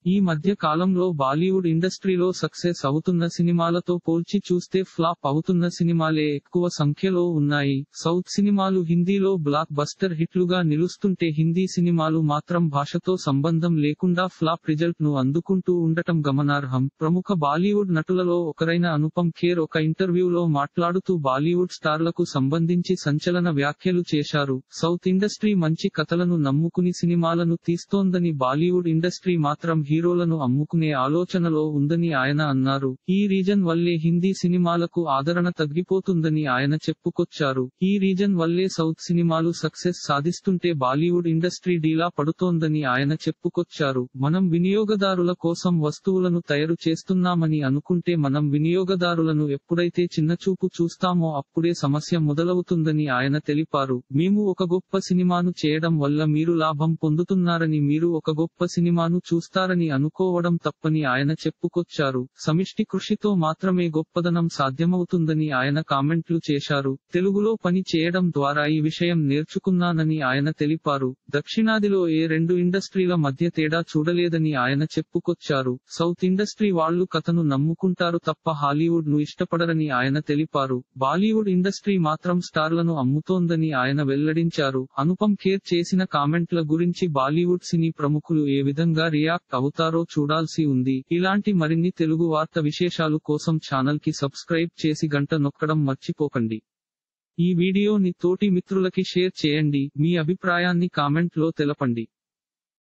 ఈ మధ్య కాలంలో బాలీవుడ్ ఇండస్ట్రీలో సక్సెస్ అవుతున్న సినిమాలతో పోల్చి చూస్తే ఫ్లాప్ అవుతున్న సినిమాలే ఎక్కువ సంఖ్యలో ఉన్నాయి సౌత్ సినిమాలు హిందీలో బ్లాక్ బస్టర్ హిట్లుగా నిలుస్తుంటే హిందీ సినిమాలు మాత్రం భాషతో సంబంధం లేకుండా ఫ్లాప్ రిజల్ట్ ను అందుకుంటూ ఉండటం గమనార్హం ప్రముఖ బాలీవుడ్ నటులలో ఒకరైన అనుపమ్ ఖేర్ ఒక ఇంటర్వ్యూలో మాట్లాడుతూ బాలీవుడ్ స్టార్లకు సంబంధించి సంచలన వ్యాఖ్యలు చేశారు సౌత్ ఇండస్ట్రీ మంచి కథలను నమ్ముకుని సినిమాలను తీస్తోందని బాలీవుడ్ ఇండస్ట్రీ మాత్రం హీరోలను అమ్ముకునే ఆలోచనలో ఉందని ఆయన అన్నారు ఈ రీజన్ వల్లే హిందీ సినిమాలకు ఆదరణ తగ్గిపోతుందని ఆయన చెప్పుకొచ్చారు ఈ రీజన్ వల్లే సౌత్ సినిమాలు సక్సెస్ సాధిస్తుంటే బాలీవుడ్ ఇండస్ట్రీ డీలా పడుతోందని ఆయన చెప్పుకొచ్చారు మనం వినియోగదారుల కోసం వస్తువులను తయారు చేస్తున్నామని అనుకుంటే మనం వినియోగదారులను ఎప్పుడైతే చిన్నచూపు చూస్తామో అప్పుడే సమస్య మొదలవుతుందని ఆయన తెలిపారు మేము ఒక గొప్ప సినిమాను చేయడం వల్ల మీరు లాభం పొందుతున్నారని మీరు ఒక గొప్ప సినిమాను చూస్తారని అనుకోవడం తప్పని ఆయన చెప్పుకొచ్చారు సమిష్టి కృషితో మాత్రమే గొప్పదనం సాధ్యమవుతుందని ఆయన కామెంట్లు చేశారు తెలుగులో పని చేయడం ద్వారా ఈ విషయం నేర్చుకున్నానని ఆయన తెలిపారు దక్షిణాదిలో ఏ రెండు ఇండస్ట్రీల మధ్య తేడా చూడలేదని ఆయన చెప్పుకొచ్చారు సౌత్ ఇండస్ట్రీ వాళ్ళు కథను నమ్ముకుంటారు తప్ప హాలీవుడ్ ను ఇష్టపడరని ఆయన తెలిపారు బాలీవుడ్ ఇండస్ట్రీ మాత్రం స్టార్లను అమ్ముతోందని ఆయన వెల్లడించారు అనుపమ్ ఖేర్ చేసిన కామెంట్ల గురించి బాలీవుడ్ సినీ ప్రముఖులు ఏ విధంగా రియాక్ట్ అవుతారో చూడాల్సి ఉంది ఇలాంటి మరిన్ని తెలుగు వార్త విశేషాలు కోసం ఛానల్ కి సబ్స్క్రైబ్ చేసి గంట నొక్కడం మర్చిపోకండి ఈ వీడియోని తోటి మిత్రులకి షేర్ చేయండి మీ అభిప్రాయాన్ని కామెంట్ లో తెలపండి